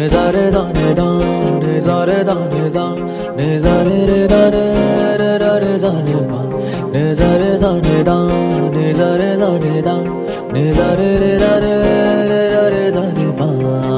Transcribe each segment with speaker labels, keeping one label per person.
Speaker 1: நிசாரே தானே தான் நிசாரே தானே தான் நிசாரே ரே தானே ரே ரே ரே தானே பா நிசாரே தானே தான் நிசாரே தானே தான் நிசாரே ரே தானே ரே ரே ரே தானே பா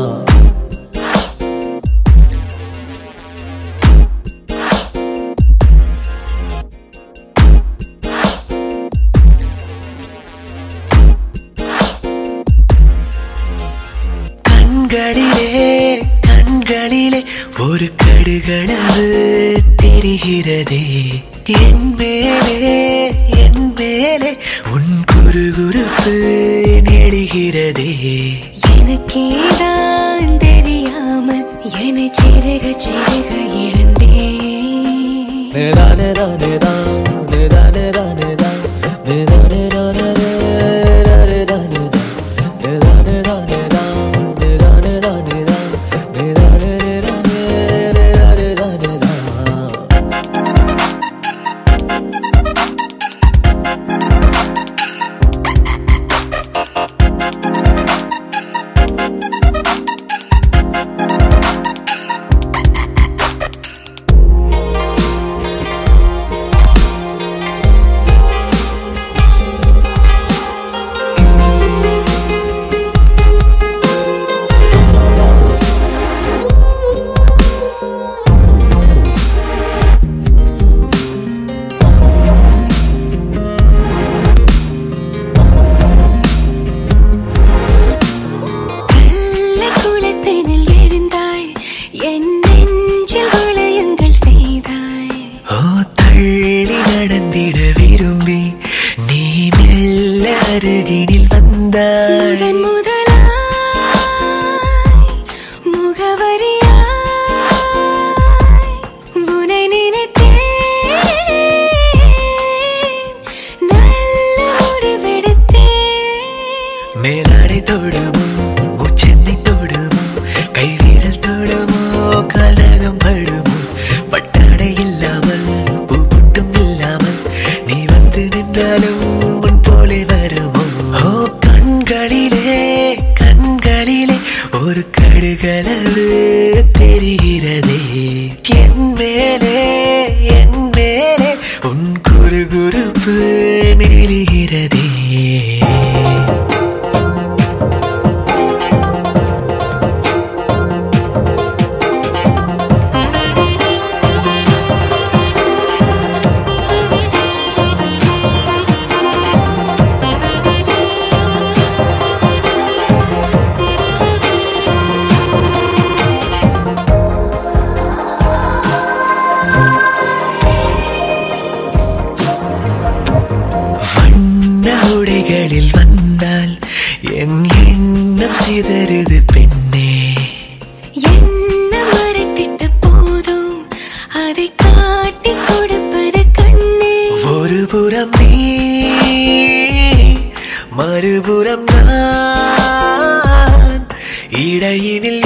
Speaker 2: கண்களிலே கண்களிலே ஒரு கடுகளவு தெரிகிறதே என் மேலே என் மேலே உன் குறுகுறுப்பு நெடுகிறதே
Speaker 3: எனக்கேதான் தெரியாமல் என்னை சிறுக சிறுக இழந்தேன்
Speaker 1: நிதானே தானே தான் நிதானே தானே தான் நிதானே தானே ரே ரே ரே தானே தான் நிதானே தானே தான் நிதானே தானே தான் நிதானே ரே ரே ரே ரே தானே தான்
Speaker 3: கள்ள குளத்தினில் இருந்தாய் என் நெஞ்சில் வளையங்கள் செய்தாய்
Speaker 2: ஓ தள்ளி நடந்திட விரும்பி நீ மெல்ல அருகினில் வந்தாள்
Speaker 3: முதன் முதலாய் முகவரியாய் உனை நினைத்தேன் நல்ல முடிவெடுத்தேன்
Speaker 2: மேலாடை தொடுமோ உச்சென்னை தொடுமோ கைவிரல் தொடுமோ கலகம் படுமோ பட்டாடை இல்லாமல் பூ பொட்டும் இல்லாமல் நீ வந்து நின்றாலும் உன் போலே வருமோ ஓ கண்களிலே கண்களிலே ஒரு கடுகளவு தெரிகிறதே என் மேலே என் மேலே உன் குறுகுறுப்பு நெறிகிறதே வண்ண உடைகளில் வந்தால் என் எண்ணம் சிதறுது பெண்ணே
Speaker 3: என்ன மறைத்திட்ட போதும் அதை காட்டி கொடுப்பது கண்ணே
Speaker 2: ஒரு புறம் நீ மறுபுறம் நான் இடையினில்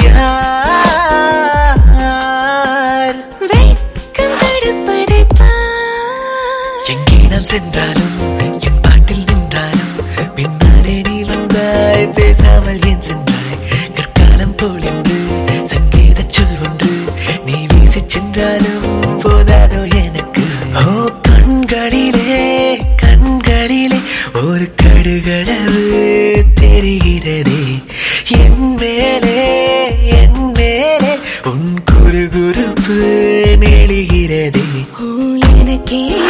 Speaker 2: யார்
Speaker 3: வெட்கம் தடுப்பதை பார்
Speaker 2: எங்கே நான் சென்றாலும் என் பாட்டில் நின்றாலும் பின்னாலே நீ வந்தாய் பேசாமல் ஏன் சென்றாய் கற்காலம் போல் என்று சங்கீத சொல் ஒன்று நீ வீசி சென்றாலும் போதாதோ எனக்கு ஓ கண்களிலே கண்களிலே ஒரு கடுகளவு தெரிகிறதே என் மேலே என் மேலே உன் குறுகுறுப்பு நெழுகிறதே
Speaker 3: ஓ எனக்கே